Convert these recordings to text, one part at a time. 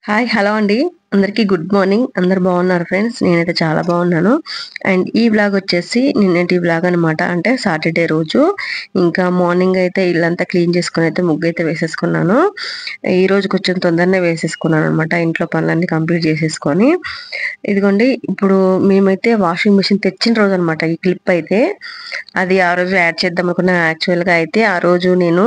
hi hello అండి అందరికీ good morning అందరు బాగున్నారు ఫ్రెండ్స్ నేనైతే చాలా బాగున్నాను అండ్ ఈ బ్లాగ్ వచ్చేసి నిన్నటి బ్లాగ్ అనమాట అంటే సాటర్డే రోజు ఇంకా మార్నింగ్ అయితే ఇల్లంతా క్లీన్ చేసుకుని అయితే ముగ్గు అయితే వేసేసుకున్నాను ఈ రోజు కొంచెం తొందరనే వేసేసుకున్నాను అనమాట ఇంట్లో పనులన్నీ కంప్లీట్ చేసేసుకొని ఇదిగోండి ఇప్పుడు మేమైతే వాషింగ్ మిషన్ తెచ్చిన రోజు అనమాట ఈ క్లిప్ అయితే అది ఆ రోజు యాడ్ చేద్దాం అనుకున్నా యాక్చువల్గా అయితే ఆ రోజు నేను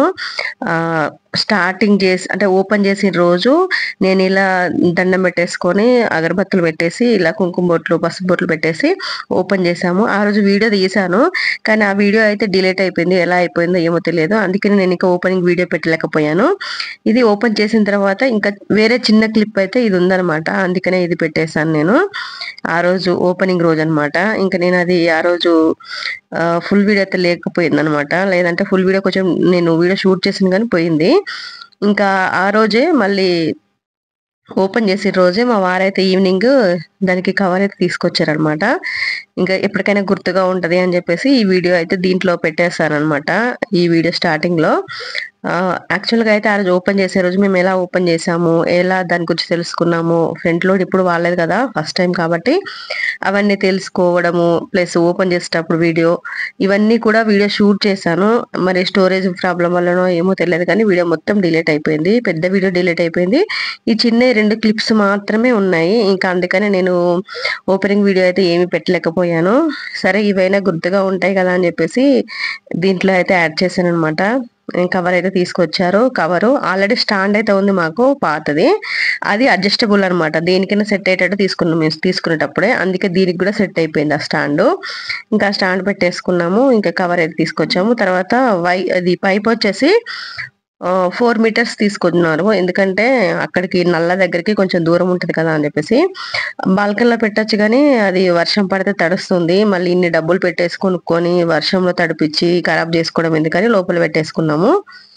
స్టార్టింగ్ చేసి అంటే ఓపెన్ చేసిన రోజు నేను ఇలా దండం పెట్టేసుకొని అగరబత్తులు పెట్టేసి ఇలా కుంకుమ బొట్లు పసుపు బొట్లు పెట్టేసి ఓపెన్ చేసాము ఆ రోజు వీడియో తీసాను కానీ ఆ వీడియో అయితే డిలీట్ అయిపోయింది ఎలా అయిపోయిందో ఏమో తెలియదు అందుకని నేను ఇంకా ఓపెనింగ్ వీడియో పెట్టలేకపోయాను ఇది ఓపెన్ చేసిన తర్వాత ఇంకా వేరే చిన్న క్లిప్ అయితే ఇది ఉందన్నమాట అందుకనే ఇది పెట్టేశాను నేను ఆ రోజు ఓపెనింగ్ రోజు అనమాట ఇంకా నేను అది ఆ రోజు ఫుల్ వీడియో అయితే లేకపోయింది అనమాట లేదంటే ఫుల్ వీడియో కొంచెం నేను వీడియో షూట్ చేసిన కానీ పోయింది ఇంకా ఆ రోజే మళ్ళీ ఓపెన్ చేసిన రోజే మా వారైతే ఈవినింగ్ దానికి కవర్ అయితే తీసుకొచ్చారనమాట ఇంకా ఎప్పటికైనా గుర్తుగా ఉంటది అని చెప్పేసి ఈ వీడియో అయితే దీంట్లో పెట్టేస్తారనమాట ఈ వీడియో స్టార్టింగ్ లో యాక్చువల్ గా అయితే ఆ రోజు ఓపెన్ చేసే రోజు మేము ఎలా ఓపెన్ చేసాము ఎలా దాని గురించి తెలుసుకున్నాము ఫ్రంట్ లోడ్ ఇప్పుడు వాడలేదు కదా ఫస్ట్ టైం కాబట్టి అవన్నీ తెలుసుకోవడము ప్లస్ ఓపెన్ చేసేటప్పుడు వీడియో ఇవన్నీ కూడా వీడియో షూట్ చేశాను మరి స్టోరేజ్ ప్రాబ్లం వల్లనో ఏమో తెలియదు కానీ వీడియో మొత్తం డిలీట్ అయిపోయింది పెద్ద వీడియో డిలీట్ అయిపోయింది ఈ చిన్న రెండు క్లిప్స్ మాత్రమే ఉన్నాయి ఇంకా అందుకని నేను ఓపెనింగ్ వీడియో అయితే ఏమి పెట్టలేకపోయాను సరే ఇవైనా గుర్తుగా ఉంటాయి కదా అని చెప్పేసి దీంట్లో అయితే యాడ్ చేశాను అనమాట కవర్ అయితే తీసుకొచ్చారు కవర్ ఆల్రెడీ స్టాండ్ అయితే ఉంది మాకు పాతది అది అడ్జస్టబుల్ అనమాట దేనికైనా సెట్ అయ్యేటట్టు తీసుకున్నాం మేము తీసుకునేటప్పుడే అందుకే దీనికి కూడా సెట్ అయిపోయింది ఆ స్టాండ్ ఇంకా స్టాండ్ పెట్టేసుకున్నాము ఇంకా కవర్ అయితే తీసుకొచ్చాము తర్వాత వై అది పైప్ వచ్చేసి ఫోర్ మీటర్స్ తీసుకున్నారు ఎందుకంటే అక్కడికి నల్ల దగ్గరికి కొంచెం దూరం ఉంటుంది కదా అని చెప్పేసి బాల్కనీలో పెట్టచ్చు కానీ అది వర్షం పడితే తడుస్తుంది మళ్ళీ ఇన్ని డబ్బులు పెట్టేసి కొనుక్కొని వర్షంలో తడిపించి ఖరాబ్ చేసుకోవడం ఎందుకని లోపల పెట్టేసుకున్నాము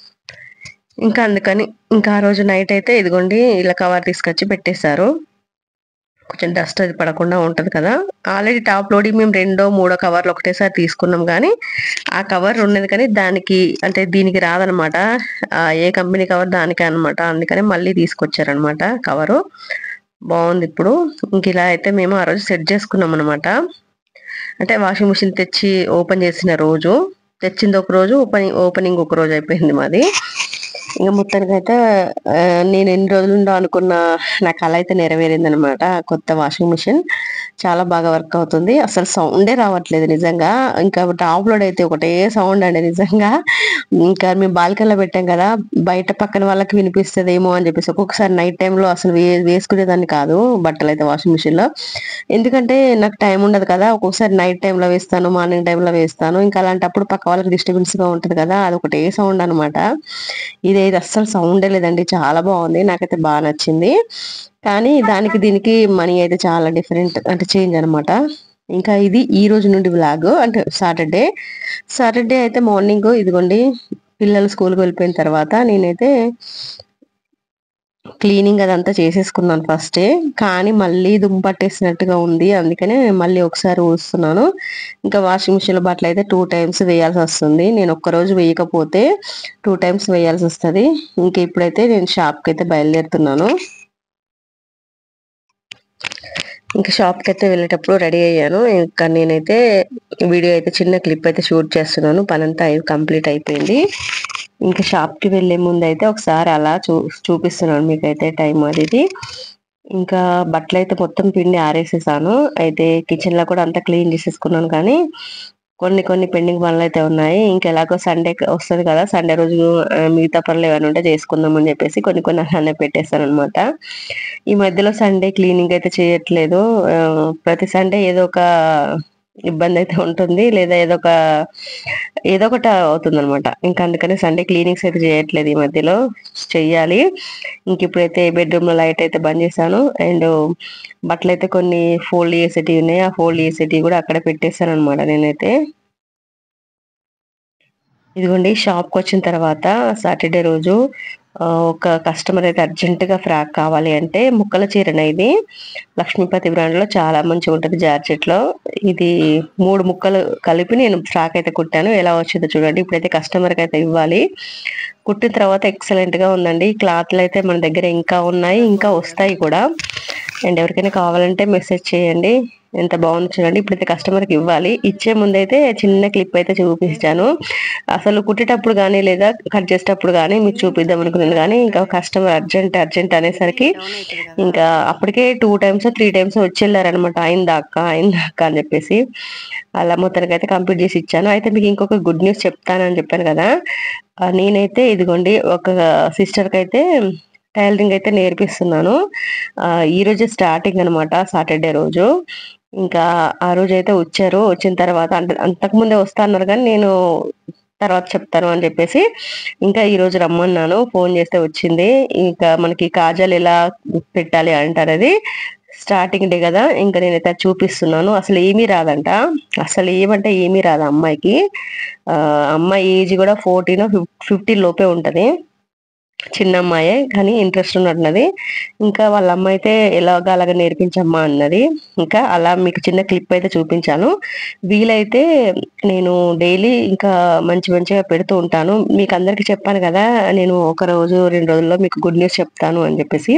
ఇంకా అందుకని ఇంకా ఆ రోజు నైట్ అయితే ఇదిగోండి ఇలా కవర్ తీసుకొచ్చి పెట్టేశారు కొంచెం డస్ట్ అది పడకుండా ఉంటది కదా ఆల్రెడీ టాప్ లోడింగ్ మేము రెండో మూడో కవర్లు ఒకటేసారి తీసుకున్నాం కానీ ఆ కవర్ ఉన్నది కానీ దానికి అంటే దీనికి రాదనమాట ఏ కంపెనీ కవర్ దానికే అనమాట అందుకని మళ్ళీ తీసుకొచ్చారనమాట కవరు బాగుంది ఇప్పుడు ఇంక ఇలా అయితే మేము ఆ రోజు సెట్ చేసుకున్నాం అనమాట అంటే వాషింగ్ మిషన్ తెచ్చి ఓపెన్ చేసిన రోజు తెచ్చింది ఒక రోజు ఓపెనింగ్ ఓపెనింగ్ ఒక రోజు అయిపోయింది మాది ఇంకా మొత్తానికి అయితే నేను ఎన్ని రోజులు అనుకున్న నా కళ అయితే నెరవేరింది అనమాట కొత్త వాషింగ్ మిషన్ చాలా బాగా వర్క్ అవుతుంది అసలు సౌండే రావట్లేదు నిజంగా ఇంకా టాప్ లోడ్ అయితే ఒకటే సౌండ్ అండి నిజంగా ఇంకా మేము బాల్కనీలో పెట్టాం కదా బయట పక్కన వాళ్ళకి వినిపిస్తుంది ఏమో అని చెప్పేసి ఒక్కొక్కసారి నైట్ టైంలో అసలు వే వేసుకునేదాన్ని కాదు బట్టలు అయితే వాషింగ్ మిషన్ లో ఎందుకంటే నాకు టైం ఉండదు కదా ఒక్కొక్కసారి నైట్ టైంలో వేస్తాను మార్నింగ్ టైంలో వేస్తాను ఇంకా అలాంటప్పుడు పక్క వాళ్ళకి డిస్టర్బెన్స్ గా ఉంటుంది కదా అది ఒకటే సౌండ్ అనమాట ఇదైతే అస్సలు సౌండే లేదండి చాలా బాగుంది నాకైతే బాగా నచ్చింది కానీ దానికి దీనికి మనీ అయితే చాలా డిఫరెంట్ అంటే చేంజ్ అనమాట ఇంకా ఇది ఈ రోజు నుండి బ్లాగ్ అంటే సాటర్డే సాటర్డే అయితే మార్నింగ్ ఇదిగోండి పిల్లలు స్కూల్కి వెళ్ళిపోయిన తర్వాత నేనైతే క్లీనింగ్ అదంతా చేసేసుకున్నాను ఫస్టే కానీ మళ్ళీ దుంపట్టేసినట్టుగా ఉంది అందుకనే మళ్ళీ ఒకసారి ఊస్తున్నాను ఇంకా వాషింగ్ మిషన్లో బట్టలు అయితే టూ టైమ్స్ వేయాల్సి వస్తుంది నేను ఒక్కరోజు వేయకపోతే టూ టైమ్స్ వేయాల్సి వస్తుంది ఇంకా ఇప్పుడైతే నేను షాప్కి అయితే బయలుదేరుతున్నాను ఇంకా షాప్కి అయితే వెళ్ళేటప్పుడు రెడీ అయ్యాను ఇంకా నేనైతే వీడియో అయితే చిన్న క్లిప్ అయితే షూట్ చేస్తున్నాను పనంతా కంప్లీట్ అయిపోయింది ఇంకా షాప్కి వెళ్ళే ముందు అయితే ఒకసారి అలా చూ చూపిస్తున్నాను మీకైతే టైం అది ఇంకా బట్టలు అయితే మొత్తం పిండి ఆరేసేసాను అయితే కిచెన్ లో కూడా అంతా క్లీన్ చేసేసుకున్నాను కానీ కొన్ని కొన్ని పెండింగ్ పనులు అయితే ఉన్నాయి ఇంకా ఎలాగో సండే వస్తుంది కదా సండే రోజు మిగతా పనులు ఏమైనా ఉంటే చేసుకుందాం అని చెప్పేసి కొన్ని కొన్ని అలానే పెట్టేస్తాను అనమాట ఈ మధ్యలో సండే క్లీనింగ్ అయితే చేయట్లేదు ప్రతి సండే ఏదో ఒక ఇబ్బంది అయితే ఉంటుంది లేదా ఏదో ఒక ఏదో ఒకటి అవుతుంది అనమాట ఇంకా అందుకని సండే క్లీనింగ్స్ అయితే చేయట్లేదు ఈ మధ్యలో చెయ్యాలి ఇంక ఇప్పుడైతే బెడ్రూమ్ లో లైట్ అయితే బంద్ చేశాను అండ్ బట్టలు అయితే కొన్ని ఫోల్డ్ చేసేటివి ఉన్నాయి ఆ ఫోల్డ్ చేసేటివి కూడా అక్కడ పెట్టేశాను అనమాట నేనైతే ఇదిగోండి షాప్కి వచ్చిన తర్వాత సాటర్డే రోజు ఆ, ఒక కస్టమర్ అయితే అర్జెంటుగా ఫ్రాక్ కావాలి అంటే ముక్కల చీరన ఇది లక్ష్మీపతి బ్రాండ్ లో చాలా మంచిగా ఉంటుంది జార్జెట్ లో ఇది మూడు ముక్కలు కలిపి నేను ఫ్రాక్ అయితే కుట్టాను ఎలా వచ్చిందో చూడండి ఇప్పుడైతే కస్టమర్ కి అయితే ఇవ్వాలి కుట్టిన తర్వాత ఎక్సలెంట్ గా ఉందండి క్లాత్లు అయితే మన దగ్గర ఇంకా ఉన్నాయి ఇంకా వస్తాయి కూడా అండ్ ఎవరికైనా కావాలంటే మెసేజ్ చేయండి ఎంత బాగుంది చూడండి ఇప్పుడైతే కస్టమర్ కి ఇవ్వాలి ఇచ్చే ముందైతే చిన్న క్లిప్ అయితే చూపించాను అసలు కుట్టేటప్పుడు కానీ లేదా కట్ చేసేటప్పుడు కానీ మీకు చూపిద్దాం అనుకున్నాను కానీ ఇంకా కస్టమర్ అర్జెంట్ అర్జెంట్ అనేసరికి ఇంకా అప్పటికే టూ టైమ్స్ త్రీ టైమ్స్ వచ్చి వెళ్ళారనమాట అయిందా అక్క అయిందా అక్క అని చెప్పేసి అలా మొత్తానికి అయితే కంప్లీట్ చేసి ఇచ్చాను అయితే మీకు ఇంకొక గుడ్ న్యూస్ చెప్తానని చెప్పాను కదా ఆ, నేనైతే ఇదిగోండి ఒక సిస్టర్ కి అయితే టైలరింగ్ అయితే నేర్పిస్తున్నాను ఆ, ఈ రోజు స్టార్టింగ్ అనమాట సాటర్డే రోజు ఇంకా ఆ రోజు అయితే వచ్చారు వచ్చిన తర్వాత అంటే అంతకు ముందే వస్తా అన్నారు కానీ నేను తర్వాత చెప్తాను అని చెప్పేసి ఇంకా ఈ రోజు రమ్మన్నాను ఫోన్ చేస్తే వచ్చింది ఇంకా మనకి కాజాలు ఎలా పెట్టాలి అంటారు అది స్టార్టింగ్ డే కదా ఇంకా నేనైతే అది చూపిస్తున్నాను అసలు ఏమీ రాదంట అసలు ఏమంటే ఏమీ రాదు అమ్మాయికి ఆ అమ్మాయి ఏజ్ కూడా ఫోర్టీన్ ఫిఫ్టీన్ లోపే ఉంటది చిన్న అమ్మాయే కానీ ఇంట్రెస్ట్ ఉన్నట్టున్నది ఇంకా వాళ్ళ అమ్మ అయితే ఎలాగా అలాగా నేర్పించమ్మా అన్నది ఇంకా అలా మీకు చిన్న క్లిప్ అయితే చూపించాను వీలైతే నేను డైలీ ఇంకా మంచి మంచిగా పెడుతూ ఉంటాను మీకు అందరికి చెప్పాను కదా నేను ఒక రోజు రెండు రోజుల్లో మీకు గుడ్ న్యూస్ చెప్తాను అని చెప్పేసి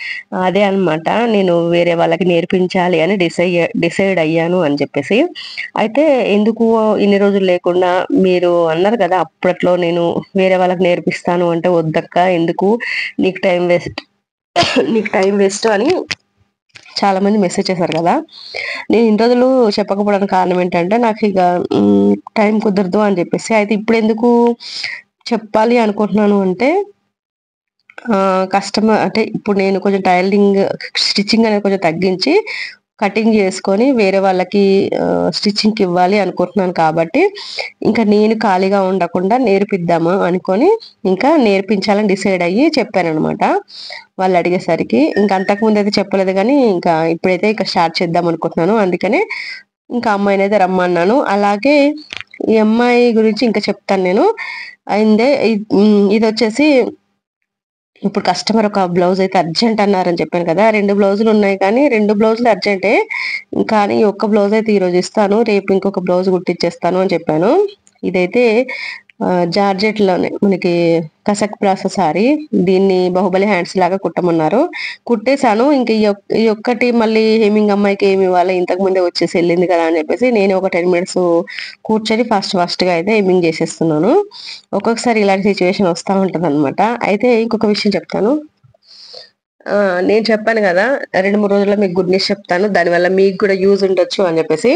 అదే అన్నమాట నేను వేరే వాళ్ళకి నేర్పించాలి అని డిసైడ్ డిసైడ్ అయ్యాను అని చెప్పేసి అయితే ఎందుకు ఇన్ని రోజులు లేకుండా మీరు అన్నారు కదా అప్పట్లో నేను వేరే వాళ్ళకి నేర్పిస్తాను అంటే వద్దక్క ఎందుకు నీకు టైం వేస్ట్ నీకు టైం వేస్ట్ అని చాలా మంది మెసేజ్ చేశారు కదా నేను ఇన్ని రోజులు చెప్పకపోవడానికి కారణం ఏంటంటే నాకు ఇక టైం కుదరదు అని చెప్పేసి అయితే ఇప్పుడు ఎందుకు చెప్పాలి అనుకుంటున్నాను అంటే కస్టమర్ అంటే ఇప్పుడు నేను కొంచెం టైలరింగ్ స్టిచ్చింగ్ అనేది కొంచెం తగ్గించి కటింగ్ చేసుకొని వేరే వాళ్ళకి స్టిచ్చింగ్కి ఇవ్వాలి అనుకుంటున్నాను కాబట్టి ఇంకా నేను ఖాళీగా ఉండకుండా నేర్పిద్దాము అనుకొని ఇంకా నేర్పించాలని డిసైడ్ అయ్యి చెప్పాను అనమాట వాళ్ళు అడిగేసరికి ఇంకా అంతకుముందు అయితే చెప్పలేదు కానీ ఇంకా ఇప్పుడైతే ఇక స్టార్ట్ చేద్దాం అనుకుంటున్నాను అందుకనే ఇంకా అమ్మాయిని అయితే రమ్మన్నాను అలాగే ఈ అమ్మాయి గురించి ఇంకా చెప్తాను నేను అయిందే ఇ- ఉమ్, ఇది వచ్చేసి ఇప్పుడు కస్టమర్ ఒక బ్లౌజ్ అయితే అర్జెంట్ అన్నారని చెప్పాను కదా రెండు బ్లౌజులు ఉన్నాయి కానీ రెండు బ్లౌజులు అర్జెంటే కానీ ఈ ఒక్క బ్లౌజ్ అయితే ఈ రోజు ఇస్తాను రేపు ఇంకొక బ్లౌజ్ కుట్టించేస్తాను అని చెప్పాను ఇదైతే ఆ, జార్జెట్ లోనే మనకి కసక్ ప్రాస సారీ దీన్ని బాహుబలి హ్యాండ్స్ లాగా కుట్టమన్నారు కుట్టేశాను ఇంకా ఈ ఒక్- ఈ ఒక్కటి మళ్ళీ హేమింగ్ అమ్మాయికి ఏమి ఇవ్వాలి ఇంతకు ముందే వచ్చేసి వెళ్ళింది కదా అని చెప్పేసి నేను ఒక టెన్ మినిట్స్ కూర్చొని ఫాస్ట్ ఫాస్ట్ గా అయితే హేమింగ్ చేసేస్తున్నాను ఒక్కొక్కసారి ఇలాంటి సిచ్యువేషన్ వస్తూ ఉంటుంది అనమాట అయితే ఇంకొక విషయం చెప్తాను ఆ, నేను చెప్పాను కదా రెండు మూడు రోజుల్లో మీకు గుడ్ న్యూస్ చెప్తాను దానివల్ల మీకు కూడా యూజ్ ఉండొచ్చు అని చెప్పేసి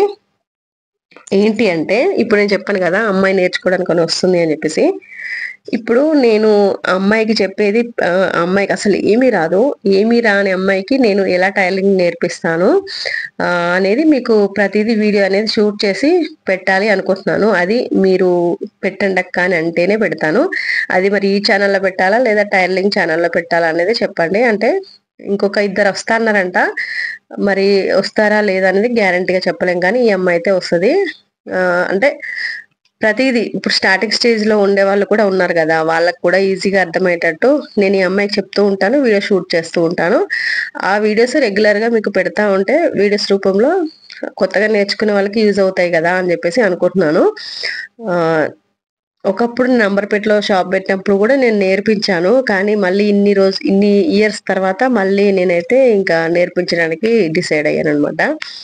ఏంటి అంటే ఇప్పుడు నేను చెప్పాను కదా అమ్మాయి నేర్చుకోవడానికి అని వస్తుంది అని చెప్పేసి ఇప్పుడు నేను ఆ అమ్మాయికి చెప్పేది ఆ, ఆ అమ్మాయికి అసలు ఏమీ రాదు ఏమీ రాని అమ్మాయికి నేను ఎలా టైలింగ్ నేర్పిస్తాను ఆ, అనేది మీకు ప్రతిదీ వీడియో అనేది షూట్ చేసి పెట్టాలి అనుకుంటున్నాను అది మీరు పెట్టండి అక్క అని అంటేనే పెడతాను అది మరి ఈ ఛానల్లో పెట్టాలా లేదా టైలింగ్ ఛానల్లో పెట్టాలా అనేది చెప్పండి అంటే ఇంకొక ఇద్దరు వస్తారన్నారంట మరి వస్తారా లేదా అనేది గ్యారంటీగా చెప్పలేం కానీ ఈ అమ్మాయి అయితే వస్తుంది అంటే ప్రతిదీ ఇప్పుడు స్టార్టింగ్ స్టేజ్ లో ఉండే వాళ్ళు కూడా ఉన్నారు కదా వాళ్ళకి కూడా ఈజీగా అర్థమయ్యేటట్టు నేను ఈ అమ్మాయికి చెప్తూ ఉంటాను వీడియో షూట్ చేస్తూ ఉంటాను ఆ వీడియోస్ రెగ్యులర్ గా మీకు పెడతా ఉంటే వీడియోస్ రూపంలో కొత్తగా నేర్చుకునే వాళ్ళకి యూజ్ అవుతాయి కదా అని చెప్పేసి అనుకుంటున్నాను ఆ, ఒకప్పుడు నంబర్పేటలో షాప్ పెట్టినప్పుడు కూడా నేను నేర్పించాను కానీ మళ్ళీ ఇన్ని రోజు ఇన్ని ఇయర్స్ తర్వాత మళ్ళీ నేనైతే ఇంకా నేర్పించడానికి డిసైడ్ అయ్యాను అనమాట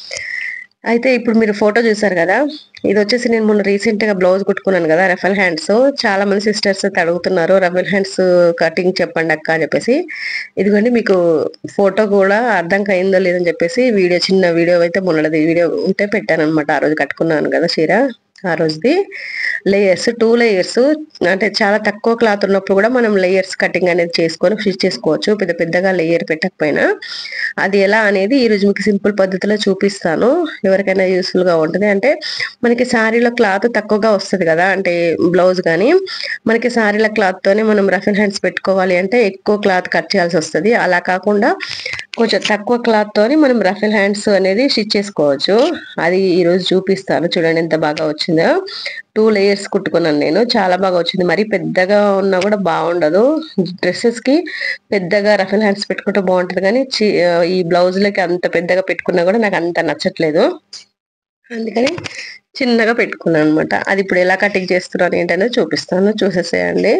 అయితే ఇప్పుడు మీరు ఫోటో చూసారు కదా ఇది వచ్చేసి నేను మొన్న రీసెంట్ గా బ్లౌజ్ కుట్టుకున్నాను కదా రఫల్ హ్యాండ్స్ చాలా మంది సిస్టర్స్ అయితే అడుగుతున్నారు రఫల్ హ్యాండ్స్ కటింగ్ చెప్పండి అక్క అని చెప్పేసి ఇదిగోండి మీకు ఫోటో కూడా అర్థం అయిందో లేదని చెప్పేసి వీడియో చిన్న వీడియో అయితే మొన్నది వీడియో ఉంటే పెట్టాను అనమాట ఆ రోజు కట్టుకున్నాను కదా చీర ఆ రోజుది లేయర్స్ టూ లేయర్స్ అంటే చాలా తక్కువ క్లాత్ ఉన్నప్పుడు కూడా మనం లేయర్స్ కటింగ్ అనేది చేసుకొని స్టిచ్ చేసుకోవచ్చు పెద్ద పెద్దగా లేయర్ పెట్టకపోయినా అది ఎలా అనేది ఈ రోజు మీకు సింపుల్ పద్ధతిలో చూపిస్తాను ఎవరికైనా యూస్ఫుల్ గా ఉంటుంది అంటే మనకి శారీలో క్లాత్ తక్కువగా వస్తుంది కదా అంటే బ్లౌజ్ కానీ మనకి శారీల క్లాత్ తోనే మనం రఫ్ అండ్ హ్యాండ్స్ పెట్టుకోవాలి అంటే ఎక్కువ క్లాత్ కట్ చేయాల్సి వస్తుంది అలా కాకుండా కొంచెం తక్కువ క్లాత్ తోని మనం రఫెల్ హ్యాండ్స్ అనేది స్టిచ్ చేసుకోవచ్చు అది ఈ రోజు చూపిస్తాను చూడండి ఎంత బాగా వచ్చిందో టూ లేయర్స్ కుట్టుకున్నాను నేను చాలా బాగా వచ్చింది మరి పెద్దగా ఉన్నా కూడా బాగుండదు డ్రెస్సెస్ కి పెద్దగా రఫెల్ హ్యాండ్స్ పెట్టుకుంటే బాగుంటది కానీ చి- ఈ బ్లౌజులకి అంత పెద్దగా పెట్టుకున్నా కూడా నాకు అంత నచ్చట్లేదు అందుకని చిన్నగా పెట్టుకున్నాను అనమాట అది ఇప్పుడు ఎలా కటింగ్ చేస్తున్నాను ఏంటనేది చూపిస్తాను చూసేసేయండి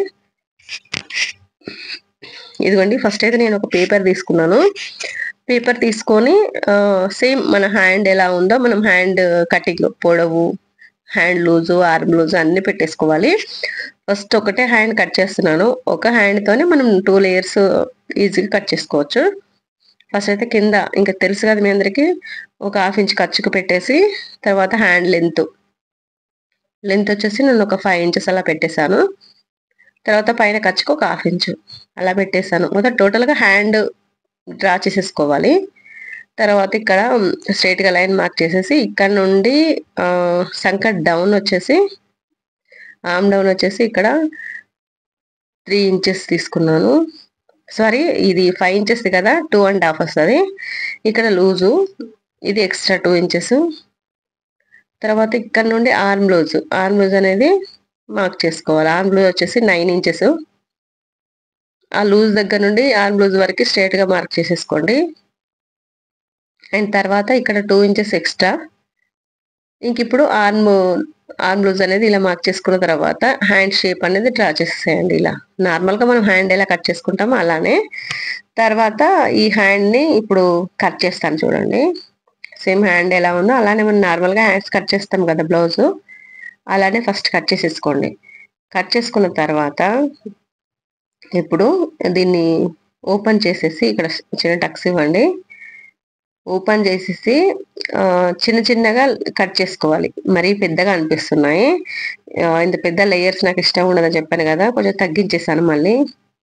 ఇదిగోండి ఫస్ట్ అయితే నేను ఒక పేపర్ తీసుకున్నాను పేపర్ తీసుకొని సేమ్ మన హ్యాండ్ ఎలా ఉందో మనం హ్యాండ్ కటింగ్ పొడవు హ్యాండ్ లూజు ఆర్మ్ లూజు అన్ని పెట్టేసుకోవాలి ఫస్ట్ ఒకటే హ్యాండ్ కట్ చేస్తున్నాను ఒక హ్యాండ్ తోనే మనం టూ లేయర్స్ ఈజీగా కట్ చేసుకోవచ్చు ఫస్ట్ అయితే కింద ఇంకా తెలుసు కదా మీ అందరికి ఒక హాఫ్ ఇంచ్ ఖర్చుకు పెట్టేసి తర్వాత హ్యాండ్ లెంత్ లెంత్ వచ్చేసి నేను ఒక ఫైవ్ ఇంచెస్ అలా పెట్టేశాను తర్వాత పైన ఖర్చుకు ఒక హాఫ్ ఇంచు అలా పెట్టేశాను మొత్తం టోటల్ గా హ్యాండ్ డ్రా చేసేసుకోవాలి తర్వాత ఇక్కడ స్ట్రైట్ గా లైన్ మార్క్ చేసేసి ఇక్కడ నుండి ఆ, సంక డౌన్ వచ్చేసి ఆమ్ డౌన్ వచ్చేసి ఇక్కడ త్రీ ఇంచెస్ తీసుకున్నాను సారీ ఇది ఫైవ్ ఇంచెస్ కదా టూ అండ్ హాఫ్ వస్తుంది ఇక్కడ లూజు ఇది ఎక్స్ట్రా టూ ఇంచెస్ తర్వాత ఇక్కడ నుండి ఆర్మ్ లూజ్ ఆర్మ్ లూజ్ అనేది మార్క్ చేసుకోవాలి ఆర్మ్ లూజ్ వచ్చేసి నైన్ ఇంచెస్ ఆ లూజ్ దగ్గర నుండి ఆర్మ్ లూజ్ వరకు స్ట్రైట్ గా మార్క్ చేసేసుకోండి అండ్ తర్వాత ఇక్కడ టూ ఇంచెస్ ఎక్స్ట్రా ఇంక ఇప్పుడు ఆర్మ్ ఆర్మ్ లూజ్ అనేది ఇలా మార్క్ చేసుకున్న తర్వాత హ్యాండ్ షేప్ అనేది డ్రా చేసేసేయండి ఇలా నార్మల్ గా మనం హ్యాండ్ ఎలా కట్ చేసుకుంటామో అలానే తర్వాత ఈ హ్యాండ్ ని ఇప్పుడు కట్ చేస్తాను చూడండి సేమ్ హ్యాండ్ ఎలా ఉందో అలానే మనం నార్మల్ గా హ్యాండ్స్ కట్ చేస్తాం కదా బ్లౌజ్ అలానే ఫస్ట్ కట్ చేసేసుకోండి కట్ చేసుకున్న తర్వాత ఇప్పుడు దీన్ని ఓపెన్ చేసేసి ఇక్కడ చిన్న టక్స్ ఇవ్వండి ఓపెన్ చేసేసి ఆ, చిన్న చిన్నగా కట్ చేసుకోవాలి మరీ పెద్దగా అనిపిస్తున్నాయి ఆ, ఇంత పెద్ద లేయర్స్ నాకు ఇష్టం ఉండదని చెప్పాను కదా కొంచెం తగ్గించేసాను మళ్ళీ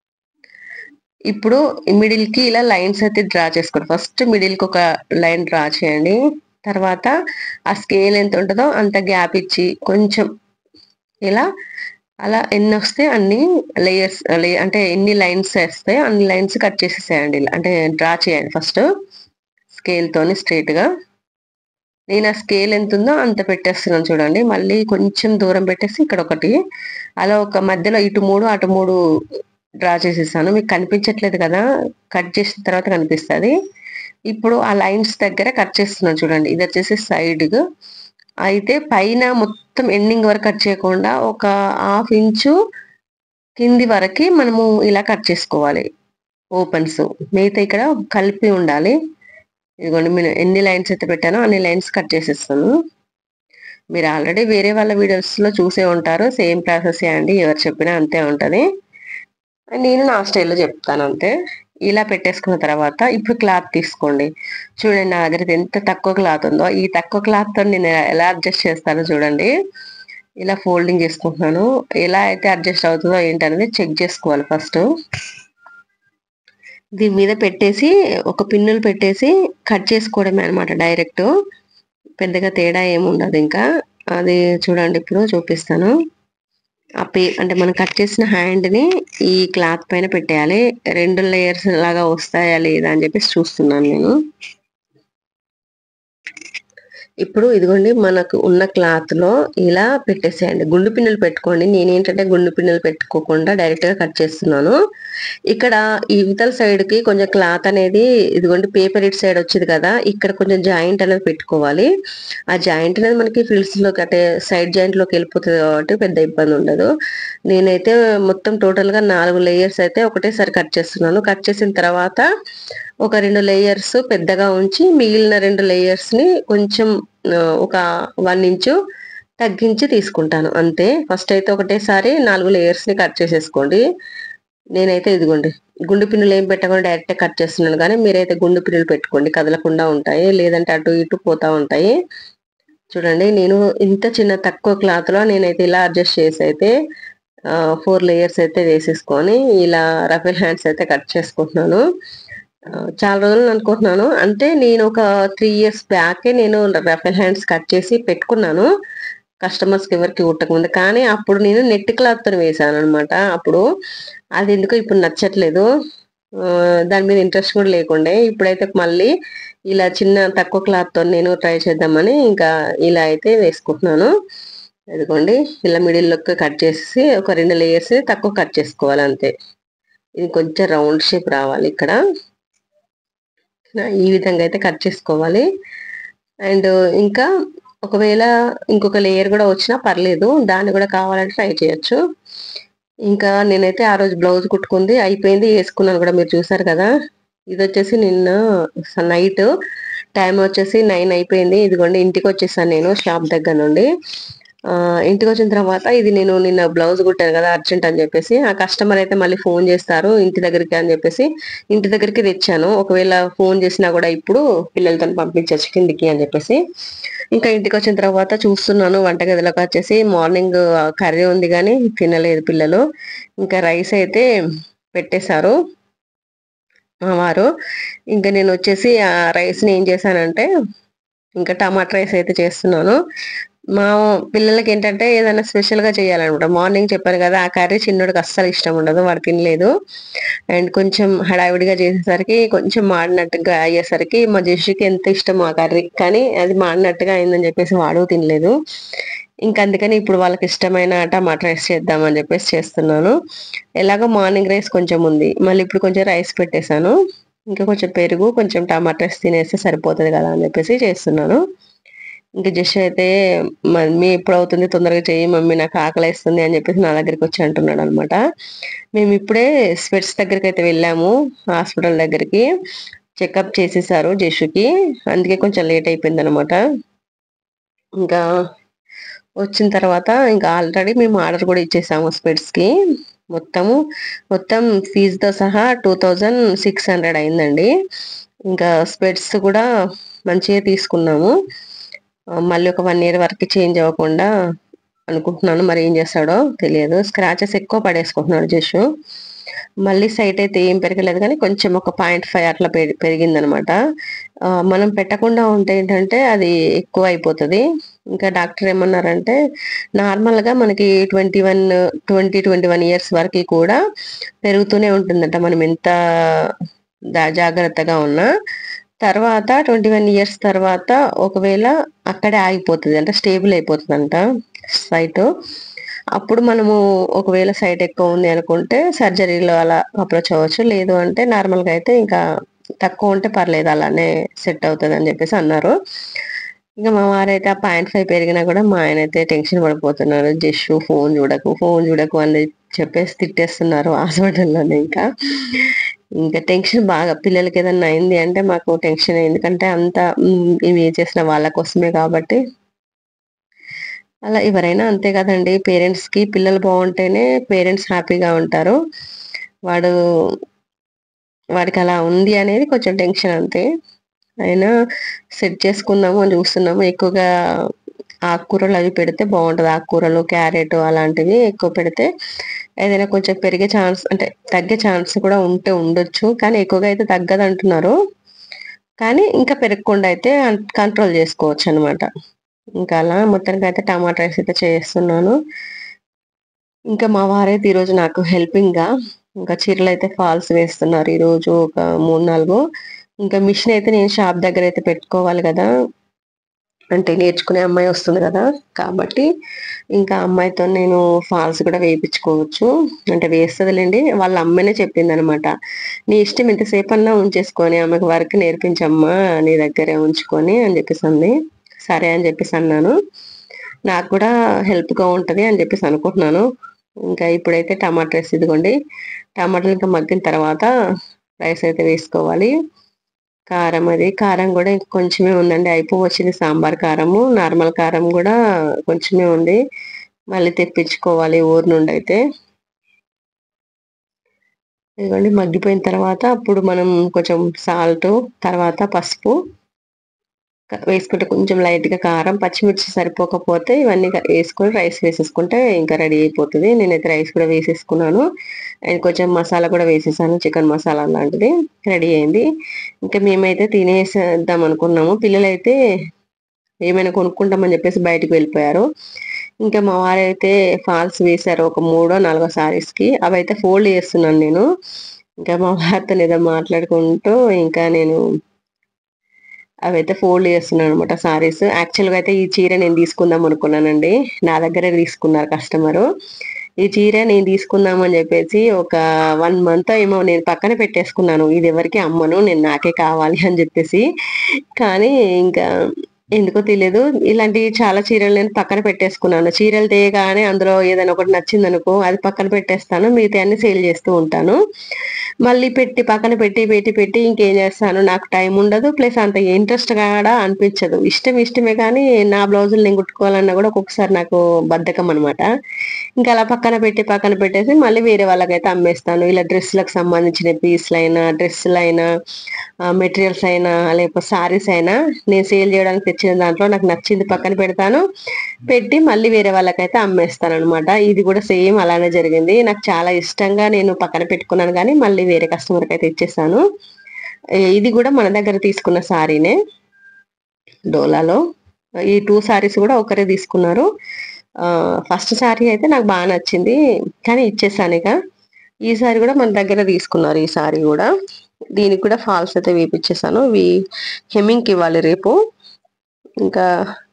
ఇప్పుడు మిడిల్ కి ఇలా లైన్స్ అయితే డ్రా చేసుకోండి ఫస్ట్ మిడిల్ కి ఒక లైన్ డ్రా చేయండి తర్వాత ఆ స్కేల్ ఎంత ఉంటుందో అంత గ్యాప్ ఇచ్చి కొంచెం ఇలా అలా ఎన్ని వస్తే అన్ని లేయర్స్ అంటే ఎన్ని లైన్స్ వేస్తే అన్ని లైన్స్ కట్ చేసేసేయండి ఇలా అంటే డ్రా చేయండి ఫస్ట్ స్కేల్ తోని స్ట్రైట్ గా నేను ఆ స్కేల్ ఎంత ఉందో అంత పెట్టేస్తున్నాను చూడండి మళ్ళీ కొంచెం దూరం పెట్టేసి ఇక్కడ ఒకటి అలా ఒక మధ్యలో ఇటు మూడు అటు మూడు డ్రా చేసేసాను మీకు కనిపించట్లేదు కదా కట్ చేసిన తర్వాత కనిపిస్తుంది ఇప్పుడు ఆ లైన్స్ దగ్గర కట్ చేస్తున్నాను చూడండి ఇది వచ్చేసి సైడ్ అయితే పైన మొత్తం ఎండింగ్ వరకు కట్ చేయకుండా ఒక హాఫ్ ఇంచు కింది వరకు మనము ఇలా కట్ చేసుకోవాలి ఓపెన్స్ మిగతా ఇక్కడ కలిపి ఉండాలి ఇదిగోండి నేను ఎన్ని లైన్స్ అయితే పెట్టానో అన్ని లైన్స్ కట్ చేసేస్తాను మీరు ఆల్రెడీ వేరే వాళ్ళ వీడియోస్ లో చూసే ఉంటారు సేమ్ ప్రాసెస్ అండి ఎవరు చెప్పినా అంతే ఉంటది నేను నా స్టైల్లో చెప్తాను అంతే ఇలా పెట్టేసుకున్న తర్వాత ఇప్పుడు క్లాత్ తీసుకోండి చూడండి నా దగ్గర ఎంత తక్కువ క్లాత్ ఉందో ఈ తక్కువ క్లాత్ తో నేను ఎలా అడ్జస్ట్ చేస్తానో చూడండి ఇలా ఫోల్డింగ్ చేసుకుంటున్నాను ఎలా అయితే అడ్జస్ట్ అవుతుందో ఏంటనేది చెక్ చేసుకోవాలి ఫస్ట్ దీని మీద పెట్టేసి ఒక పిన్నులు పెట్టేసి కట్ చేసుకోవడమే అనమాట డైరెక్ట్ పెద్దగా తేడా ఏముండదు ఇంకా అది చూడండి ఇప్పుడు చూపిస్తాను ఆ పే అంటే మనం కట్ చేసిన హ్యాండ్ ని ఈ క్లాత్ పైన పెట్టేయాలి రెండు లేయర్స్ లాగా వస్తాయా లేదా అని చెప్పేసి చూస్తున్నాను నేను ఇప్పుడు ఇదిగోండి మనకు ఉన్న క్లాత్ లో ఇలా పెట్టేసేయండి గుండు పిన్నులు పెట్టుకోండి నేనేంటంటే గుండు పిన్నులు పెట్టుకోకుండా డైరెక్ట్ గా కట్ చేస్తున్నాను ఇక్కడ ఈ ఇవతల సైడ్ కి కొంచెం క్లాత్ అనేది ఇదిగోండి పేపర్ ఇట్ సైడ్ వచ్చింది కదా ఇక్కడ కొంచెం జాయింట్ అనేది పెట్టుకోవాలి ఆ జాయింట్ అనేది మనకి ఫిల్స్ లోకి అంటే సైడ్ జాయింట్ లోకి వెళ్ళిపోతుంది కాబట్టి పెద్ద ఇబ్బంది ఉండదు నేనైతే మొత్తం టోటల్ గా నాలుగు లేయర్స్ అయితే ఒకటేసారి కట్ చేస్తున్నాను కట్ చేసిన తర్వాత ఒక రెండు లేయర్స్ పెద్దగా ఉంచి మిగిలిన రెండు లేయర్స్ ని కొంచెం ఆ, ఒక వన్ ఇంచు తగ్గించి తీసుకుంటాను అంతే ఫస్ట్ అయితే ఒకటేసారి నాలుగు లేయర్స్ ని కట్ చేసేసుకోండి నేనైతే ఇదిగోండి గుండు పిన్నులు ఏం పెట్టకుండా డైరెక్ట్ కట్ చేస్తున్నాను కానీ మీరైతే గుండు పిన్నులు పెట్టుకోండి కదలకుండా ఉంటాయి లేదంటే అటు ఇటు పోతా ఉంటాయి చూడండి నేను ఇంత చిన్న తక్కువ క్లాత్ లో నేనైతే ఇలా అడ్జస్ట్ చేసి అయితే ఫోర్ లేయర్స్ అయితే వేసేసుకొని ఇలా రఫెల్ హ్యాండ్స్ అయితే కట్ చేసుకుంటున్నాను ఆ, చాలా రోజులు అనుకుంటున్నాను అంటే నేను ఒక త్రీ ఇయర్స్ బ్యాకే నేను రఫెల్ హ్యాండ్స్ కట్ చేసి పెట్టుకున్నాను కస్టమర్స్ కి ఎవరికి కుట్టకముందు కానీ అప్పుడు నేను నెట్ క్లాత్ తో వేసాను అనమాట అప్పుడు అది ఎందుకో ఇప్పుడు నచ్చట్లేదు దాని మీద ఇంట్రెస్ట్ కూడా లేకుండే ఇప్పుడైతే మళ్ళీ ఇలా చిన్న తక్కువ క్లాత్తో నేను ట్రై చేద్దామని ఇంకా ఇలా అయితే వేసుకుంటున్నాను అదిగోండి ఇలా మిడిల్లోకి కట్ చేసి ఒక రెండు లేయర్స్ తక్కువ కట్ చేసుకోవాలి అంతే ఇది కొంచెం రౌండ్ షేప్ రావాలి ఇక్కడ ఈ విధంగా అయితే కట్ చేసుకోవాలి అండ్ ఇంకా ఒకవేళ ఇంకొక లేయర్ కూడా వచ్చినా పర్లేదు దాన్ని కూడా కావాలంటే ట్రై చేయొచ్చు ఇంకా నేనైతే ఆ రోజు బ్లౌజ్ కుట్టుకుంది అయిపోయింది వేసుకున్నాను కూడా మీరు చూసారు కదా ఇది వచ్చేసి నిన్న నైట్ టైం వచ్చేసి నైన్ అయిపోయింది ఇదిగోండి ఇంటికి వచ్చేసాను నేను షాప్ దగ్గర నుండి ఇంటికి వచ్చిన తర్వాత ఇది నేను నిన్న బ్లౌజ్ కుట్టాను కదా అర్జెంట్ అని చెప్పేసి ఆ కస్టమర్ అయితే మళ్ళీ ఫోన్ చేస్తారు ఇంటి దగ్గరికి అని చెప్పేసి ఇంటి దగ్గరికి తెచ్చాను ఒకవేళ ఫోన్ చేసినా కూడా ఇప్పుడు పిల్లలతో పంపించచ్చు కిందికి అని చెప్పేసి ఇంకా ఇంటికి వచ్చిన తర్వాత చూస్తున్నాను వంటగదిలోకి వచ్చేసి మార్నింగ్ కర్రీ ఉంది కానీ తినలేదు పిల్లలు ఇంకా రైస్ అయితే పెట్టేశారు మా వారు ఇంకా నేను వచ్చేసి ఆ రైస్ని ఏం చేశానంటే ఇంకా టమాటా రైస్ అయితే చేస్తున్నాను మా పిల్లలకి ఏంటంటే ఏదైనా స్పెషల్ గా చేయాలన్నమాట మార్నింగ్ చెప్పాను కదా ఆ కర్రీ చిన్నోడికి అస్సలు ఇష్టం ఉండదు వాడు తినలేదు అండ్ కొంచెం హడావిడిగా చేసేసరికి కొంచెం మాడినట్టుగా అయ్యేసరికి మా జెషికి ఎంత ఇష్టం ఆ కర్రీ కానీ అది మాడినట్టుగా అయిందని చెప్పేసి వాడు తినలేదు ఇంకా అందుకని ఇప్పుడు వాళ్ళకి ఇష్టమైన టమాటా రైస్ చేద్దామని చెప్పేసి చేస్తున్నాను ఎలాగో మార్నింగ్ రైస్ కొంచెం ఉంది మళ్ళీ ఇప్పుడు కొంచెం రైస్ పెట్టేశాను ఇంకా కొంచెం పెరుగు కొంచెం టమాటా రైస్ తినేస్తే సరిపోతుంది కదా అని చెప్పేసి చేస్తున్నాను ఇంకా జస్ట్ అయితే మమ్మీ ఎప్పుడు అవుతుంది తొందరగా చేయి మమ్మీ నాకు ఆకలి వేస్తుంది అని చెప్పేసి నా దగ్గరికి వచ్చి అంటున్నాడు అనమాట మేము ఇప్పుడే స్వెట్స్ దగ్గరికి అయితే వెళ్ళాము హాస్పిటల్ దగ్గరికి చెకప్ చేసేసారు జషుకి అందుకే కొంచెం లేట్ అయిపోయింది అనమాట ఇంకా వచ్చిన తర్వాత ఇంకా ఆల్రెడీ మేము ఆర్డర్ కూడా ఇచ్చేసాము స్పెట్స్ కి మొత్తము మొత్తం ఫీజుతో సహా టూ థౌజండ్ సిక్స్ హండ్రెడ్ అయిందండి ఇంకా స్పెట్స్ కూడా మంచిగా తీసుకున్నాము మళ్ళీ ఒక వన్ ఇయర్ వరకు చేంజ్ అవ్వకుండా అనుకుంటున్నాను మరి ఏం చేస్తాడో తెలియదు స్క్రాచెస్ ఎక్కువ పడేసుకుంటున్నాడు జషు మళ్ళీ సైట్ అయితే ఏం పెరగలేదు కానీ కొంచెం ఒక పాయింట్ ఫైవ్ అట్లా పెరిగింది అనమాట మనం పెట్టకుండా ఉంటే ఏంటంటే అది ఎక్కువ అయిపోతుంది ఇంకా డాక్టర్ ఏమన్నారంటే నార్మల్గా మనకి twenty one twenty twenty one years వరకు కూడా పెరుగుతూనే ఉంటుందంట మనం ఎంత జాగ్రత్తగా ఉన్నా తర్వాత ట్వంటీ వన్ ఇయర్స్ తర్వాత ఒకవేళ అక్కడే ఆగిపోతుంది అంటే స్టేబుల్ అయిపోతుంది అంట సైట్ అప్పుడు మనము ఒకవేళ సైట్ ఎక్కువ ఉంది అనుకుంటే సర్జరీలో అలా అప్రోచ్ అవ్వచ్చు లేదు అంటే నార్మల్గా అయితే ఇంకా తక్కువ ఉంటే పర్లేదు అలానే సెట్ అవుతుంది అని చెప్పేసి అన్నారు ఇంకా మా వారైతే ఆ పాయింట్ ఫైవ్ పెరిగినా కూడా మా ఆయన అయితే టెన్షన్ పడిపోతున్నారు జస్ట్ ఫోన్ చూడకు ఫోన్ చూడకు అని చెప్పేసి తిట్టేస్తున్నారు హాస్పిటల్లోనే ఇంకా ఇంకా టెన్షన్ బాగా పిల్లలకి ఏదన్నా అయింది అంటే మాకు టెన్షన్ ఎందుకంటే అంత ఇవి చేసిన వాళ్ళ కోసమే కాబట్టి అలా ఎవరైనా అంతే కదండి పేరెంట్స్ కి పిల్లలు బాగుంటేనే పేరెంట్స్ హ్యాపీగా ఉంటారు వాడు వాడికి అలా ఉంది అనేది కొంచెం టెన్షన్ అంతే అయినా సెట్ చేసుకుందాము అని చూస్తున్నాము ఎక్కువగా ఆకుకూరలు అవి పెడితే బాగుంటుంది ఆకుకూరలు క్యారెట్ అలాంటివి ఎక్కువ పెడితే ఏదైనా కొంచెం పెరిగే ఛాన్స్ అంటే తగ్గే ఛాన్స్ కూడా ఉంటే ఉండొచ్చు కానీ ఎక్కువగా అయితే తగ్గదు అంటున్నారు కానీ ఇంకా పెరగకుండా అయితే కంట్రోల్ చేసుకోవచ్చు అనమాట ఇంకా అలా మొత్తానికి అయితే టమాటా రైస్ అయితే చేస్తున్నాను ఇంకా మా వారైతే ఈరోజు నాకు హెల్పింగ్ గా ఇంకా చీరలు అయితే ఫాల్స్ వేస్తున్నారు ఈరోజు ఒక మూడు నాలుగు ఇంకా మిషన్ అయితే నేను షాప్ దగ్గర అయితే పెట్టుకోవాలి కదా అంటే నేర్చుకునే అమ్మాయి వస్తుంది కదా కాబట్టి ఇంకా అమ్మాయితో నేను ఫాల్స్ కూడా వేయించుకోవచ్చు అంటే వేస్తుందిలేండి వాళ్ళ అమ్మాయినే చెప్పింది అనమాట నీ ఇష్టం ఎంతసేపు అన్నా ఉంచేసుకొని ఆమెకు వర్క్ నేర్పించమ్మా నీ దగ్గరే ఉంచుకొని అని చెప్పేసి అంది సరే అని చెప్పేసి అన్నాను నాకు కూడా హెల్ప్గా ఉంటుంది అని చెప్పేసి అనుకుంటున్నాను ఇంకా ఇప్పుడైతే టమాటా రైస్ ఇదిగోండి టమాటాలు ఇంకా మగ్గిన తర్వాత రైస్ అయితే వేసుకోవాలి కారం అది కారం కూడా కొంచెమే ఉందండి అయిపో వచ్చింది సాంబార్ కారము నార్మల్ కారం కూడా కొంచెమే ఉంది మళ్ళీ తెప్పించుకోవాలి ఊరు నుండి అయితే ఇదిగోండి మగ్గిపోయిన తర్వాత అప్పుడు మనం కొంచెం సాల్ట్ తర్వాత పసుపు వేసుకుంటే కొంచెం లైట్ గా కారం పచ్చిమిర్చి సరిపోకపోతే ఇవన్నీ వేసుకొని రైస్ వేసేసుకుంటే ఇంకా రెడీ అయిపోతుంది నేనైతే రైస్ కూడా వేసేసుకున్నాను అండ్ కొంచెం మసాలా కూడా వేసేసాను చికెన్ మసాలా లాంటిది రెడీ అయింది ఇంకా మేమైతే తినేసేద్దాం అనుకున్నాము పిల్లలైతే ఏమైనా కొనుక్కుంటామని చెప్పేసి బయటకు వెళ్ళిపోయారు ఇంకా మా వారైతే ఫాల్స్ వేశారు ఒక మూడో నాలుగో సారీస్ కి అవి అయితే ఫోల్డ్ చేస్తున్నాను నేను ఇంకా మా వారితో ఏదో మాట్లాడుకుంటూ ఇంకా నేను అవైతే ఫోల్డ్ చేస్తున్నాను అనమాట సారీస్ యాక్చువల్గా అయితే ఈ చీర నేను తీసుకుందాం అనుకున్నానండి నా దగ్గరే తీసుకున్నారు కస్టమరు ఈ చీర నేను తీసుకుందాం అని చెప్పేసి ఒక వన్ మంత్ ఏమో నేను పక్కన పెట్టేసుకున్నాను ఇది ఎవరికి అమ్మను నేను నాకే కావాలి అని చెప్పేసి కానీ ఇంకా ఎందుకో తెలియదు ఇలాంటి చాలా చీరలు నేను పక్కన పెట్టేసుకున్నాను చీరలు తీయగానే అందులో ఏదైనా ఒకటి నచ్చింది అనుకో అది పక్కన పెట్టేస్తాను మిగతా అన్ని సేల్ చేస్తూ ఉంటాను మళ్ళీ పెట్టి పక్కన పెట్టి పెట్టి పెట్టి ఇంకేం చేస్తాను నాకు టైం ఉండదు ప్లస్ అంత ఇంట్రెస్ట్ కూడా అనిపించదు ఇష్టం ఇష్టమే కానీ నా బ్లౌజులు నేను కుట్టుకోవాలన్నా కూడా ఒక్కొక్కసారి నాకు బద్ధకం అనమాట ఇంకా అలా పక్కన పెట్టి పక్కన పెట్టేసి మళ్ళీ వేరే వాళ్ళకైతే అమ్మేస్తాను ఇలా డ్రెస్సులకు సంబంధించిన పీస్లు అయినా డ్రెస్సులు అయినా మెటీరియల్స్ అయినా లేకపోతే సారీస్ అయినా నేను సేల్ చేయడానికి తెచ్చిన దాంట్లో నాకు నచ్చింది పక్కన పెడతాను పెట్టి మళ్ళీ వేరే వాళ్ళకైతే అమ్మేస్తాను అనమాట ఇది కూడా సేమ్ అలానే జరిగింది నాకు చాలా ఇష్టంగా నేను పక్కన పెట్టుకున్నాను కానీ మళ్ళీ వేరే కస్టమర్కి అయితే ఇచ్చేసాను ఇది కూడా మన దగ్గర తీసుకున్న సారీనే డోలాలో ఈ టూ సారీస్ కూడా ఒకరే తీసుకున్నారు ఫస్ట్ సారీ అయితే నాకు బాగా నచ్చింది కానీ ఇచ్చేసాను ఇక ఈ సారీ కూడా మన దగ్గర తీసుకున్నారు ఈ సారీ కూడా దీనికి కూడా ఫాల్స్ అయితే వేపించేసాను ఇవి హెమ్మింగ్కి ఇవ్వాలి రేపు ఇంకా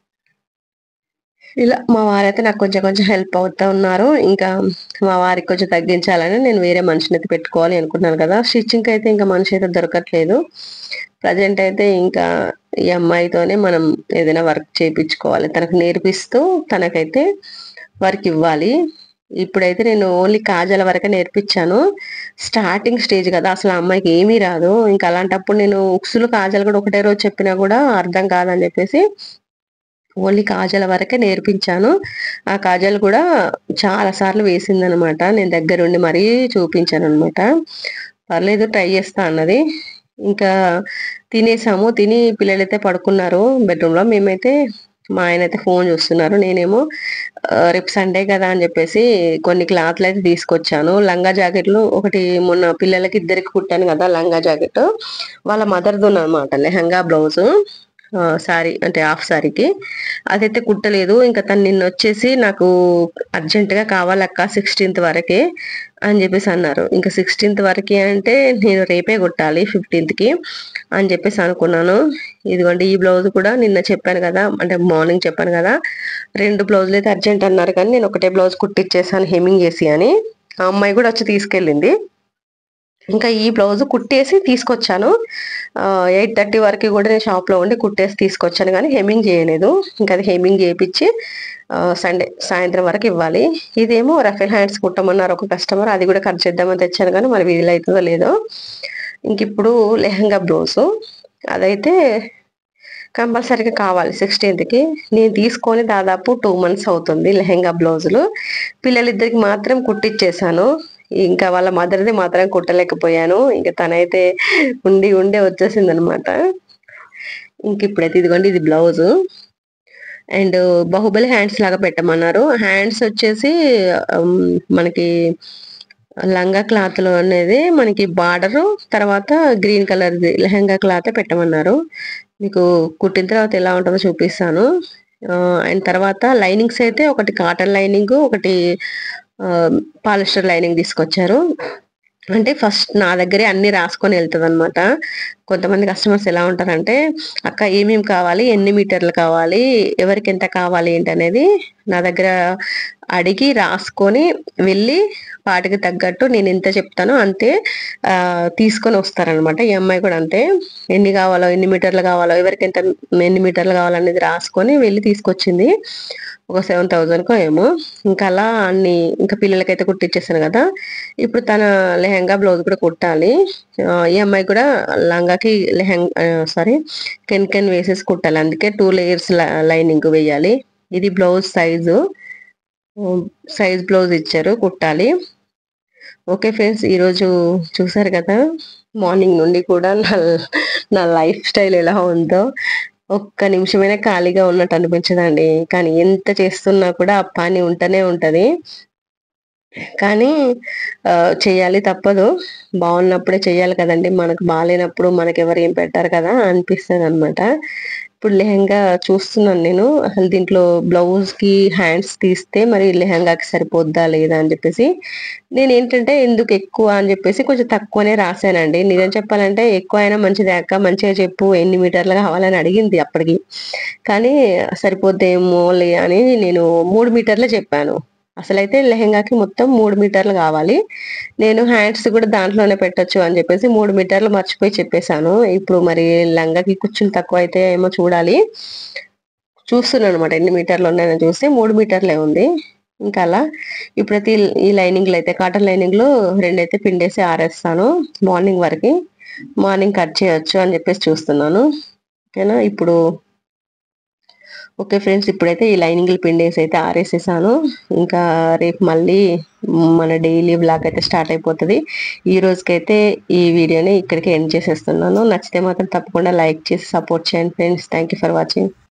ఇలా మా వారైతే నాకు కొంచెం కొంచెం హెల్ప్ అవుతా ఉన్నారు ఇంకా మా వారికి కొంచెం తగ్గించాలని నేను వేరే మనిషిని అయితే పెట్టుకోవాలి అనుకుంటున్నాను కదా స్టిచ్చింగ్ అయితే ఇంకా మనిషి అయితే దొరకట్లేదు ప్రజెంట్ అయితే ఇంకా ఈ అమ్మాయితోనే మనం ఏదైనా వర్క్ చేయించుకోవాలి తనకు నేర్పిస్తూ తనకైతే వర్క్ ఇవ్వాలి ఇప్పుడైతే నేను ఓన్లీ కాజల వరకే నేర్పించాను స్టార్టింగ్ స్టేజ్ కదా అసలు ఆ అమ్మాయికి ఏమీ రాదు ఇంకా అలాంటప్పుడు నేను ఉక్సులు కాజలు కూడా ఒకటే రోజు చెప్పినా కూడా అర్థం కాదని చెప్పేసి ఓన్లీ కాజల వరకే నేర్పించాను ఆ కాజల్ కూడా చాలా సార్లు వేసిందనమాట నేను దగ్గరుండి మరీ చూపించాను అనమాట పర్లేదు ట్రై చేస్తా అన్నది ఇంకా తినేసాము తిని పిల్లలైతే పడుకున్నారు బెడ్రూమ్లో మేమైతే మా ఆయన అయితే ఫోన్ చూస్తున్నారు నేనేమో రేపు సండే కదా అని చెప్పేసి కొన్ని క్లాత్లు అయితే తీసుకొచ్చాను లంగా జాకెట్లు ఒకటి మొన్న పిల్లలకి ఇద్దరికి కుట్టాను కదా లంగా జాకెట్ వాళ్ళ మదర్ది అనమాట లెహంగా బ్లౌజ్ సారీ అంటే హాఫ్ సారీకి అదైతే కుట్టలేదు ఇంకా తను నిన్న వచ్చేసి నాకు అర్జెంటుగా కావాలక్క సిక్స్టీన్త్ వరకే అని చెప్పేసి అన్నారు ఇంకా సిక్స్టీన్త్ వరకే అంటే నేను రేపే కుట్టాలి ఫిఫ్టీన్త్కి అని చెప్పేసి అనుకున్నాను ఇదిగోండి ఈ బ్లౌజ్ కూడా నిన్న చెప్పాను కదా అంటే మార్నింగ్ చెప్పాను కదా రెండు బ్లౌజులు అయితే అర్జెంట్ అన్నారు కానీ నేను ఒకటే బ్లౌజ్ కుట్టిచ్చేసాను హెమ్మింగ్ చేసి అని ఆ అమ్మాయి కూడా వచ్చి తీసుకెళ్ళింది ఇంకా ఈ బ్లౌజ్ కుట్టేసి తీసుకొచ్చాను ఎయిట్ థర్టీ వరకు కూడా నేను షాప్లో ఉండి కుట్టేసి తీసుకొచ్చాను కానీ హెమ్మింగ్ చేయలేదు ఇంకా అది హెమ్మింగ్ చేయించి సండే సాయంత్రం వరకు ఇవ్వాలి ఇదేమో రఫెల్ హ్యాండ్స్ కుట్టమన్నారు ఒక కస్టమర్ అది కూడా ఖర్చు చేద్దామని తెచ్చాను కానీ మరి వీలు అవుతుందో లేదో ఇంక ఇప్పుడు లెహంగా బ్లౌజ్ అదైతే కంపల్సరీగా కావాలి సిక్స్టీన్త్కి నేను తీసుకొని దాదాపు టూ మంత్స్ అవుతుంది లెహంగా బ్లౌజులు పిల్లలిద్దరికి మాత్రం కుట్టిచ్చేసాను ఇంకా వాళ్ళ మదర్ది మాత్రం కుట్టలేకపోయాను ఇంకా తనైతే ఉండి ఉండే వచ్చేసింది అనమాట ఇంక ఇప్పుడైతే ఇదిగోండి ఇది బ్లౌజ్ అండ్ బాహుబలి హ్యాండ్స్ లాగా పెట్టమన్నారు హ్యాండ్స్ వచ్చేసి మనకి లంగా క్లాత్ లో అనేది మనకి బార్డర్ తర్వాత గ్రీన్ కలర్ లెహంగా క్లాత్ పెట్టమన్నారు మీకు కుట్టిన తర్వాత ఎలా ఉంటుందో చూపిస్తాను అండ్ తర్వాత లైనింగ్స్ అయితే ఒకటి కాటన్ లైనింగ్ ఒకటి పాలిస్టర్ లైనింగ్ తీసుకొచ్చారు అంటే ఫస్ట్ నా దగ్గరే అన్ని రాసుకొని వెళ్తుంది అనమాట కొంతమంది కస్టమర్స్ ఎలా ఉంటారంటే అక్క ఏమేమి కావాలి ఎన్ని మీటర్లు కావాలి ఎవరికి ఎంత కావాలి ఏంటి అనేది నా దగ్గర అడిగి రాసుకొని వెళ్ళి వాటికి తగ్గట్టు నేను ఎంత చెప్తానో అంతే తీసుకొని వస్తారనమాట ఈ అమ్మాయి కూడా అంతే ఎన్ని కావాలో ఎన్ని మీటర్లు కావాలో ఎవరికి ఎంత ఎన్ని మీటర్లు కావాలనేది రాసుకొని వెళ్ళి తీసుకొచ్చింది ఒక సెవెన్ థౌజండ్కో ఏమో ఇంకా అలా అన్ని ఇంకా పిల్లలకైతే కుట్టించేసాను కదా ఇప్పుడు తన లెహంగా బ్లౌజ్ కూడా కుట్టాలి ఈ అమ్మాయి కూడా లంగాకి లెహంగా సారీ కెన్ కెన్ వేసేసి కుట్టాలి అందుకే టూ లేయర్స్ లైనింగ్ వేయాలి ఇది బ్లౌజ్ సైజు సైజ్ బ్లౌజ్ ఇచ్చారు కుట్టాలి ఓకే ఫ్రెండ్స్ ఈరోజు చూసారు కదా మార్నింగ్ నుండి కూడా నా నా లైఫ్ స్టైల్ ఎలా ఉందో ఒక్క నిమిషమైనా ఖాళీగా ఉన్నట్టు అనిపించదండి కానీ ఎంత చేస్తున్నా కూడా ఆ పని ఉంటూనే ఉంటది కానీ చేయాలి తప్పదు బాగున్నప్పుడే చేయాలి కదండి మనకు బాగాలేనప్పుడు మనకి ఎవరు ఏం పెట్టారు కదా అనిపిస్తుంది అనమాట ఇప్పుడు లెహంగా చూస్తున్నాను నేను అసలు దీంట్లో బ్లౌజ్ కి హ్యాండ్స్ తీస్తే మరి లెహంగాకి సరిపోద్దా లేదా అని చెప్పేసి నేను ఏంటంటే ఎందుకు ఎక్కువ అని చెప్పేసి కొంచెం తక్కువనే రాశానండి నిజం చెప్పాలంటే ఎక్కువ అయినా మంచిదే అక్క మంచిగా చెప్పు ఎన్ని మీటర్లు కావాలని అడిగింది అప్పటికి కానీ సరిపోద్దేమోలే అని నేను మూడు మీటర్లే చెప్పాను అసలైతే లెహంగాకి మొత్తం మూడు మీటర్లు కావాలి నేను హ్యాండ్స్ కూడా దాంట్లోనే పెట్టొచ్చు అని చెప్పేసి మూడు మీటర్లు మర్చిపోయి చెప్పేశాను ఇప్పుడు మరి లంగాకి కుచ్చులు తక్కువ అయితే ఏమో చూడాలి చూస్తున్నాను అనమాట ఎన్ని మీటర్లు ఉన్నాయని చూస్తే మూడు మీటర్లే ఉంది ఇంకా అలా ఇప్పుడైతే ఈ- ఈ లైనింగ్లు అయితే కాటన్ లైనింగ్లు రెండైతే పిండేసి ఆరేస్తాను మార్నింగ్ వరకు మార్నింగ్ కట్ చేయొచ్చు అని చెప్పేసి చూస్తున్నాను ఓకేనా ఇప్పుడు ఓకే ఫ్రెండ్స్ ఇప్పుడైతే ఈ లైనింగ్లు పిండేసి అయితే ఆరేసేసాను ఇంకా రేపు మళ్ళీ మన డైలీ బ్లాగ్ అయితే స్టార్ట్ అయిపోతుంది ఈ రోజుకైతే ఈ వీడియోని ఇక్కడికి ఎండ్ చేసేస్తున్నాను నచ్చితే మాత్రం తప్పకుండా లైక్ చేసి సపోర్ట్ చేయండి friends thank you for watching